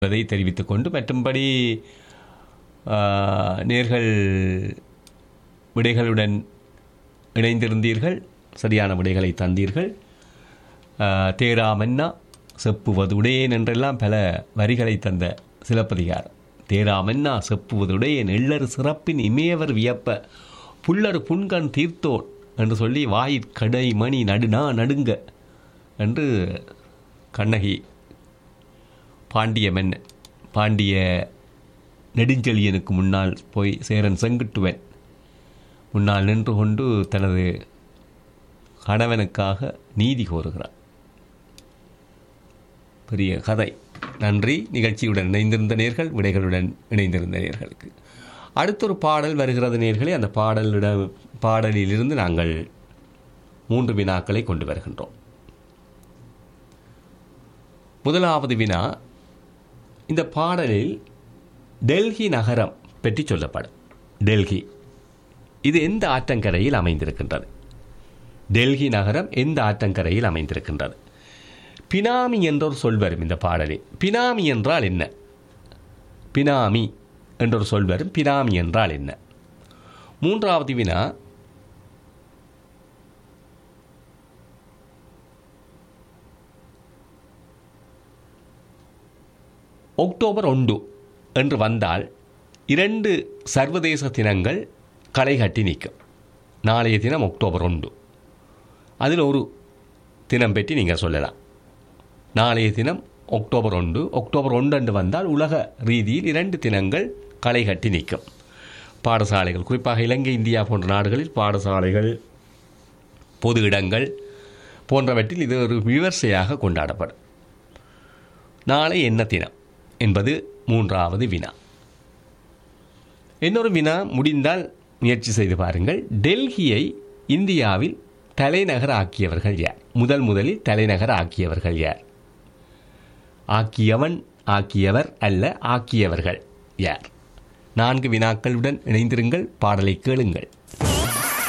என்பதை தெரிவித்துக் கொண்டு மற்றும்படி ஆ, நேர்கள் விடைகளுடன் இணைந்திருந்தீர்கள் சரியான விடைகளை தந்தீர்கள் ஆ, தேராமன்னா செப்புவதுடையேன் என்றெல்லாம் பல வரிகளை தந்த சிலப்பதிகாரம் தேராமன்னா செப்புவதுடையேன் எள்ளரு சிறப்பின் இமையவர் வியப்ப புல்லரு புன்கண் தீர்த்தோன் என்று சொல்லி வாயிற்கடை மணி நடுநா நடுங்க என்று கண்ணகி பாண்டிய மன்னன் பாண்டிய நெடுஞ்செழியனுக்கு முன்னால் போய் சேரன் செங்குட்டுவன் முன்னால் நின்று கொண்டு தனது கணவனுக்காக நீதி கோருகிறார் பெரிய கதை நன்றி நிகழ்ச்சியுடன் இணைந்திருந்த நேர்கள் விடைகளுடன் இணைந்திருந்த நேர்களுக்கு அடுத்தொரு பாடல் வருகிறது நேர்களே அந்த பாடலிடம் பாடலிலிருந்து நாங்கள் மூன்று வினாக்களை கொண்டு வருகின்றோம் முதலாவது வினா இந்த பாடலில் டெல்லி நகரம் பற்றி சொல்லப்படும் டெல்லி இது எந்த ஆற்றங்கரையில் அமைந்திருக்கின்றது டெல்லி நகரம் எந்த ஆற்றங்கரையில் அமைந்திருக்கின்றது பினாமி என்றொரு சொல் வரும் இந்த பாடலில் பினாமி என்றால் என்ன பினாமி என்றொரு சொல் வரும் பினாமி என்றால் என்ன மூன்றாவது வினா அக்டோபர் ஒன்று என்று வந்தால் இரண்டு சர்வதேச தினங்கள் களை கட்டி நிற்கும் நாளைய தினம் அக்டோபர் ஒன்று அதில் ஒரு தினம் பற்றி நீங்கள் சொல்லலாம் நாளைய தினம் அக்டோபர் ஒன்று அக்டோபர் ஒன்று அன்று வந்தால் உலக ரீதியில் இரண்டு தினங்கள் களை கட்டி நிற்கும் பாடசாலைகள் குறிப்பாக இலங்கை இந்தியா போன்ற நாடுகளில் பாடசாலைகள் பொது இடங்கள் போன்றவற்றில் இது ஒரு விமர்சையாக கொண்டாடப்படும் நாளை என்ன தினம் என்பது மூன்றாவது வினா இன்னொரு வினா முடிந்தால் முயற்சி செய்து பாருங்கள் டெல்லியை இந்தியாவில் தலைநகர் ஆக்கியவர்கள் யார் முதல் முதலில் தலைநகர் ஆக்கியவர்கள் யார் ஆக்கியவன் ஆக்கியவர் அல்ல ஆக்கியவர்கள் யார் நான்கு வினாக்களுடன் இணைந்திருங்கள் பாடலை கேளுங்கள்